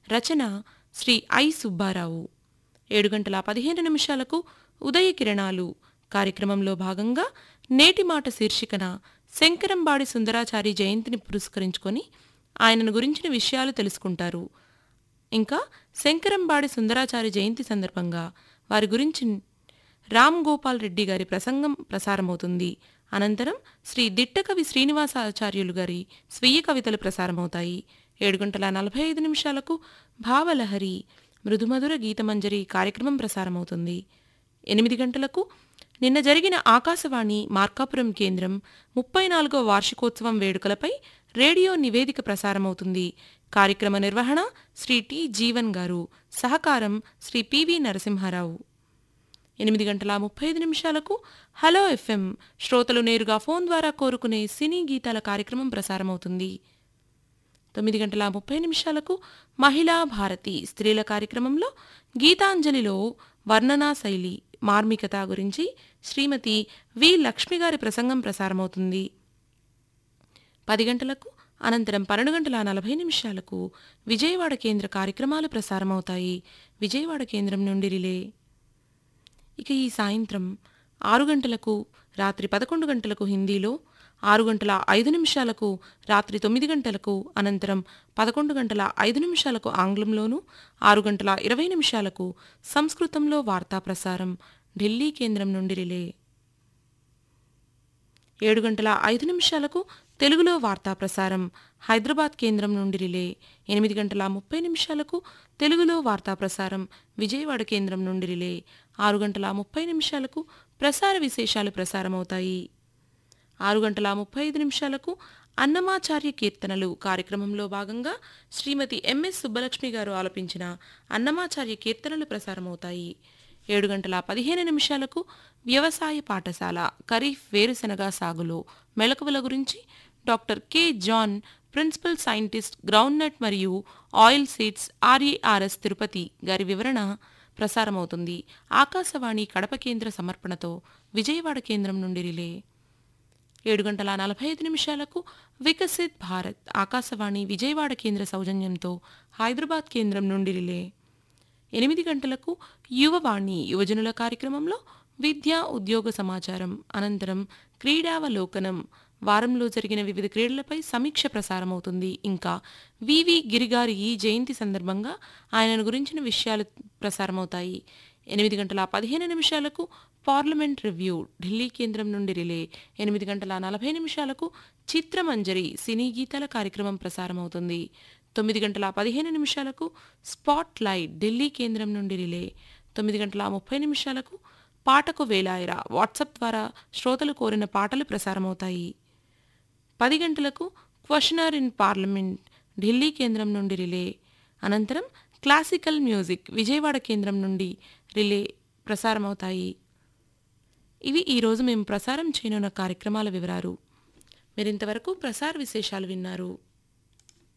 రచన Shri I Subbarao ఏడు గంటల పదిహేను నిమిషాలకు ఉదయ కిరణాలు కార్యక్రమంలో భాగంగా నేటి మాట శీర్షికన శంకరంబాడి సుందరాచారి జయంతిని పురస్కరించుకొని ఆయనను గురించిన విషయాలు తెలుసుకుంటారు ఇంకా శంకరంబాడి సుందరాచారి జయంతి సందర్భంగా వారి గురించి రామ్ గోపాల్ రెడ్డి గారి ప్రసంగం ప్రసారమవుతుంది అనంతరం శ్రీ దిట్టకవి శ్రీనివాసాచార్యులు గారి స్వీయ కవితలు ప్రసారమవుతాయి ఏడు గంటల నలభై ఐదు నిమిషాలకు భావలహరి మృదుమధుర గీతమంజరి కార్యక్రమం ప్రసారమవుతుంది ఎనిమిది గంటలకు నిన్న జరిగిన ఆకాశవాణి మార్కాపురం కేంద్రం ముప్పై నాలుగో వార్షికోత్సవం వేడుకలపై రేడియో నివేదిక ప్రసారమవుతుంది కార్యక్రమ నిర్వహణ శ్రీ టి జీవన్ గారు సహకారం శ్రీ పివి నరసింహారావు ఎనిమిది గంటల ముప్పై ఐదు నిమిషాలకు హలో ఎఫ్ఎం శ్రోతలు నేరుగా ఫోన్ ద్వారా కోరుకునే సినీ గీతాల కార్యక్రమం ప్రసారమవుతుంది తొమ్మిది గంటల ముప్పై నిమిషాలకు మహిళా భారతి స్త్రీల కార్యక్రమంలో గీతాంజలిలో వర్ణనా శైలి మార్మికత గురించి శ్రీమతి వి లక్ష్మి గారి ప్రసంగం ప్రసారమవుతుంది పది గంటలకు అనంతరం పన్నెండు గంటల నలభై నిమిషాలకు విజయవాడ కేంద్ర కార్యక్రమాలు ప్రసారమవుతాయి విజయవాడ కేంద్రం నుండి రిలే ఇక ఈ సాయంత్రం ఆరు గంటలకు రాత్రి పదకొండు గంటలకు హిందీలో ఆరు గంటల ఐదు నిమిషాలకు రాత్రి తొమ్మిది గంటలకు అనంతరం పదకొండు గంటల ఐదు నిమిషాలకు ఆంగ్లంలోనూ ఆరు గంటల ఇరవై నిమిషాలకు సంస్కృతంలో వార్తా ప్రసారం ఢిల్లీ కేంద్రం నుండి రిలే ఏడు గంటల ఐదు నిమిషాలకు తెలుగులో వార్తా ప్రసారం హైదరాబాద్ కేంద్రం నుండి రిలే ఎనిమిది గంటల ముప్పై నిమిషాలకు తెలుగులో వార్తా ప్రసారం విజయవాడ కేంద్రం నుండి రిలే ఆరు గంటల ముప్పై నిమిషాలకు ప్రసార విశేషాలు ప్రసారమవుతాయి ఆరు గంటల ముప్పై ఐదు నిమిషాలకు అన్నమాచార్య కీర్తనలు కార్యక్రమంలో భాగంగా శ్రీమతి ఎంఎస్ సుబ్బలక్ష్మి గారు ఆలపించిన అన్నమాచార్య కీర్తనలు ప్రసారమవుతాయి ఏడు గంటల పదిహేను నిమిషాలకు వ్యవసాయ పాఠశాల ఖరీఫ్ వేరుశెనగ సాగులో మెలకువల గురించి doctor K John principal scientist groundnut మరియు ఆయిల్ సీడ్స్ ఆర్ఈఆర్ఎస్ తిరుపతి గారి వివరణ ప్రసారమవుతుంది ఆకాశవాణి కడప కేంద్ర సమర్పణతో విజయవాడ కేంద్రం నుండి రిలే ఏడు గంటల నలభై ఐదు నిమిషాలకు వికసిత్ భారత్ ఆకాశవాణి విజయవాడ కేంద్ర సౌజన్యంతో హైదరాబాద్ కేంద్రం నుండి రిలే ఎనిమిది గంటలకు యువవాణి యువజనుల కార్యక్రమంలో విద్యా ఉద్యోగ సమాచారం అనంతరం క్రీడావలోకనం వారంలో జరిగిన వివిధ క్రీడలపై సమీక్ష ప్రసారమవుతుంది ఇంకా వివి గిరిగారి ఈ జయంతి సందర్భంగా ఆయనను గురించిన విషయాలు ప్రసారమవుతాయి ఎనిమిది గంటల పదిహేను నిమిషాలకు పార్లమెంట్ రివ్యూ ఢిల్లీ కేంద్రం నుండి రిలే ఎనిమిది గంటల నలభై నిమిషాలకు చిత్రమంజరి సినీ గీతాల కార్యక్రమం ప్రసారమవుతుంది తొమ్మిది గంటల పదిహేను నిమిషాలకు స్పాట్ లైట్ ఢిల్లీ కేంద్రం నుండి రిలే తొమ్మిది గంటల ముప్పై నిమిషాలకు పాటకు వేలాయరా వాట్సాప్ ద్వారా శ్రోతలు కోరిన పాటలు ప్రసారమవుతాయి పది గంటలకు క్వశ్చనర్ ఇన్ పార్లమెంట్ ఢిల్లీ కేంద్రం నుండి రిలే అనంతరం క్లాసికల్ మ్యూజిక్ విజయవాడ కేంద్రం నుండి రిలే ప్రసారమవుతాయి ఇవి ఈరోజు మేము ప్రసారం చేయనున్న కార్యక్రమాల వివరాలు మీరింతవరకు ప్రసార విశేషాలు విన్నారు